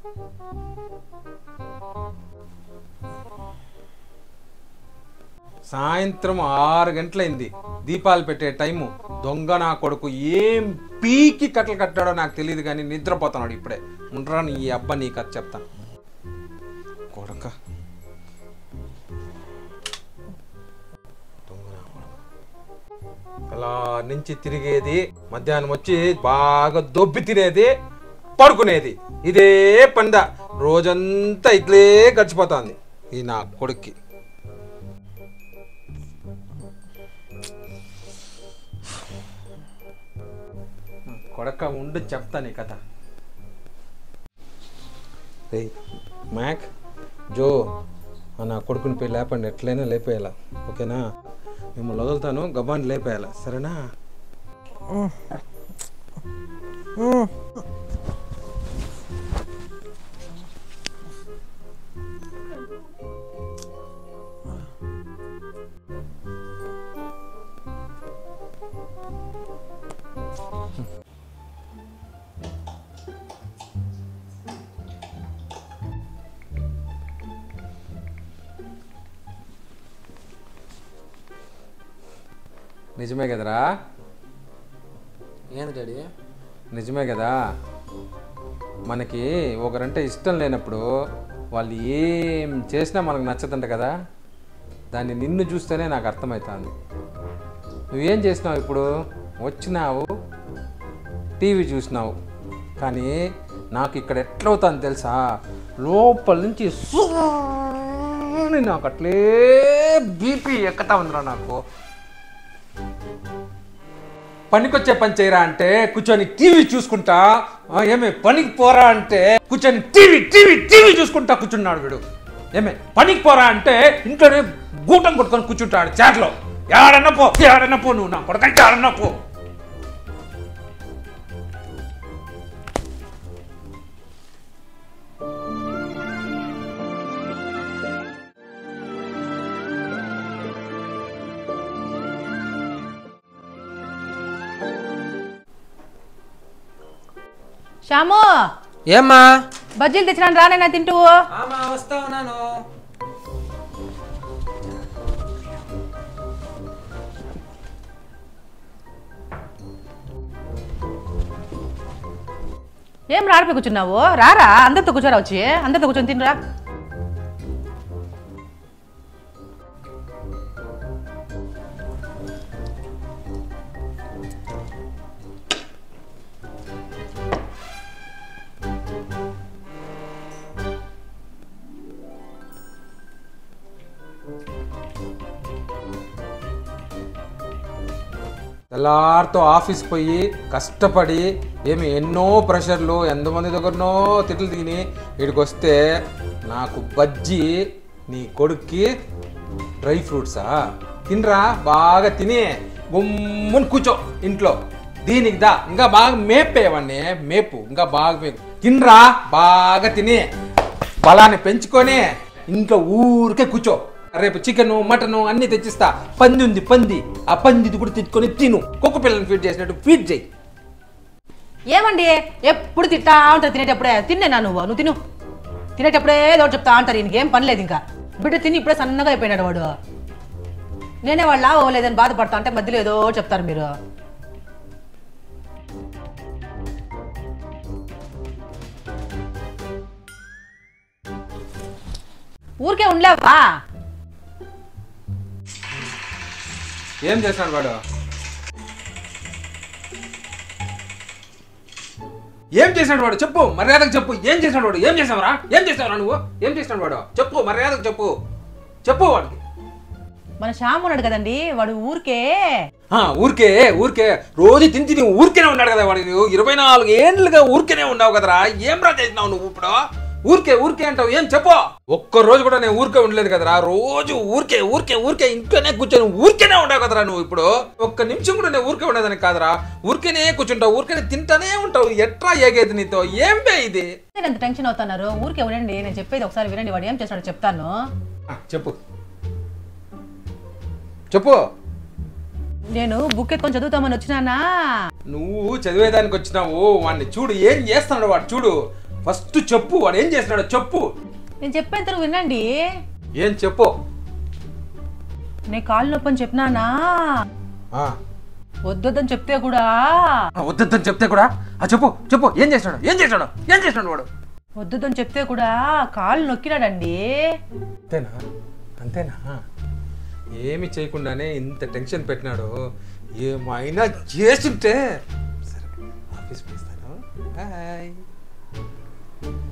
సాయంత్రం ఆరు గంటలైంది దీపాలు పెట్టే టైము దొంగ నా కొడుకు ఏం పీకి కట్టలు కట్టాడో నాకు తెలియదు కానీ నిద్రపోతున్నాడు ఇప్పుడే ఉండరా నీ అబ్బా నీ కథ చెప్తాను కొడక దొంగ నా కొడుకు. అలా నుంచి తిరిగేది మధ్యాహ్నం వచ్చి బాగా దొబ్బి తినేది పడుకునేది ఇదే పంద రోజంతా ఇట్లే గడిచిపోతుంది ఈ నా కొడుక్కి కొడక ఉండు చెప్తా నీ కథ రేయ్ మ్యాక్ జో ఆ నా కొడుకుని పోయి లేపండి ఎట్లయినా లేపేయాల ఓకేనా మిమ్మల్ని వదులుతాను గబాన్ని లేపేయాల సరేనా నిజమే కదరా ఏంది డాడీ నిజమే కదా మనకి ఒకరంటే ఇష్టం లేనప్పుడు వాళ్ళు ఏం చేసినా మనకు నచ్చదంట కదా దాన్ని నిన్ను చూస్తేనే నాకు అర్థమవుతుంది నువ్వేం చేసినావు ఇప్పుడు వచ్చినావు టీవీ చూసినావు కానీ నాకు ఇక్కడ ఎట్లవుతుంది తెలుసా లోపల నుంచి సూని నాకు అట్లే బీపీ ఎక్కుతా ఉందిరా నాకు పనికొచ్చే పని చేయరా అంటే కూర్చొని టీవీ చూసుకుంటా ఆ, ఏమే పనికి పోరా అంటే కూర్చొని టీవీ టీవీ టీవీ చూసుకుంటా కూర్చున్నాడు వీడు ఏమే పనికి పోరా అంటే ఇంట్లోనే గూటం కొట్టుకొని కూర్చుంటాడు చాట్లో ఏడన్నా పో ఏడన్నా పో నువ్వు నా కొడక ఏడన్నా పో శ్యాము ఏమ్మా బజ్జీలు తెచ్చినాను రానైనా తింటూ ఆమా వస్తా ఉన్నాను ఏం రాడిపోయి కూర్చున్నావు రారా అందరితో కూర్చోరా వచ్చి అందరితో కూర్చొని తినరా తెల్లారితో ఆఫీస్ పోయి కష్టపడి ఏమి ఎన్నో ప్రెషర్లు ఎంతమంది దగ్గరనో తిట్లు తిని వీడికి వస్తే నాకు బజ్జీ నీ కొడుక్కి డ్రై ఫ్రూట్సా తినరా బాగా తిని గుమ్ముని కూర్చో ఇంట్లో దీనికి దా ఇంకా బాగా మేపేవాడిని మేపు ఇంకా బాగా మేపు తినరా బాగా తిని బలాన్ని పెంచుకొని ఇంట్లో ఊరికే కూర్చో రేపు చికెన్ మటన్ అన్ని తెచ్చిస్తా పంది ఉంది పంది ఆ పందిది కూడా తెచ్చుకొని తిను కుక్క పిల్లని ఫీడ్ చేసినట్టు ఫీడ్ చేయి ఏమండి ఎప్పుడు తింటా ఉంటారు తినేటప్పుడే తిన్నేనా నువ్వు నువ్వు తిను తినేటప్పుడే ఏదో ఒకటి చెప్తా అంటారు ఈయనకి ఏం పని లేదు ఇంకా బిడ్డ తిని ఇప్పుడే సన్నగా అయిపోయినాడు వాడు నేనే వాళ్ళ లేదని బాధపడతా అంటే మధ్యలో ఏదో ఒకటి చెప్తారు మీరు ఊరికే ఉండలేవా ఏం చేస్తున్నాడు వాడు ఏం చేసినాడు వాడు చెప్పు మర్యాదకు చెప్పు ఏం చేసినాడు వాడు ఏం చేసావురా ఏం చేసావురా నువ్వు ఏం చేసినాడు వాడు చెప్పు మర్యాదకు చెప్పు చెప్పు వాడికి మన శ్యామ్ ఉన్నాడు కదండి వాడు ఊరికే ఆ, ఊరికే ఊరికే రోజు తిని తిని ఊరికేనే ఉన్నాడు కదా వాడు నువ్వు ఇరవై నాలుగు ఏండ్లుగా ఊరికేనే ఉన్నావు కదరా ఏం రా చేసినావు నువ్వు ఇప్పుడు ఊరికే ఊరికే అంటావు ఏం చెప్పు ఒక్క రోజు కూడా నేను ఊరికే ఉండలేదు కదరా రోజు ఊరికే ఊరికే ఊరికే ఇంట్లోనే కూర్చొని ఊరికేనే ఉండవు కదరా నువ్వు ఇప్పుడు ఒక్క నిమిషం కూడా నేను ఊరికే ఉండేదని కాదురా ఊరికేనే కూర్చుంటావు ఊరికేనే తింటానే ఉంటావు ఎట్రా ఏగేది నీతో ఏం బే ఇది నేను ఎంత టెన్షన్ అవుతున్నారు ఊరికే ఉండండి నేను చెప్పేది ఒకసారి వినండి వాడు ఏం చేస్తున్నాడో చెప్తాను ఆ, చెప్పు చెప్పు నేను బుక్ ఎత్తుకొని చదువుతామని వచ్చినానా నువ్వు చదివేదానికి వచ్చినావు వాడిని చూడు ఏం చేస్తున్నాడు వాడు చూడు ఫస్ట్ చెప్పు వాడు ఏం చేసినాడో చెప్పు నేను చెప్పేంత వినండి ఏం చెప్పు నేను కాళ్ళు నొప్పి అని చెప్పినానా ఆ, వద్దొద్దని చెప్తే కూడా ఆ, వద్దొద్దని చెప్తే కూడా ఆ చెప్పు చెప్పు ఏం చేసినాడు ఏం చేసినాడు ఏం చేసినాడు వాడు వద్దొద్దని చెప్తే కూడా కాళ్ళు నొక్కినాడండి అంతేనా అంతేనా ఏమి చేయకుండానే ఇంత టెన్షన్ పెట్టినాడు ఏమైనా చేస్తుంటే సరే ఆఫీస్ పోయిస్తాను బాయ్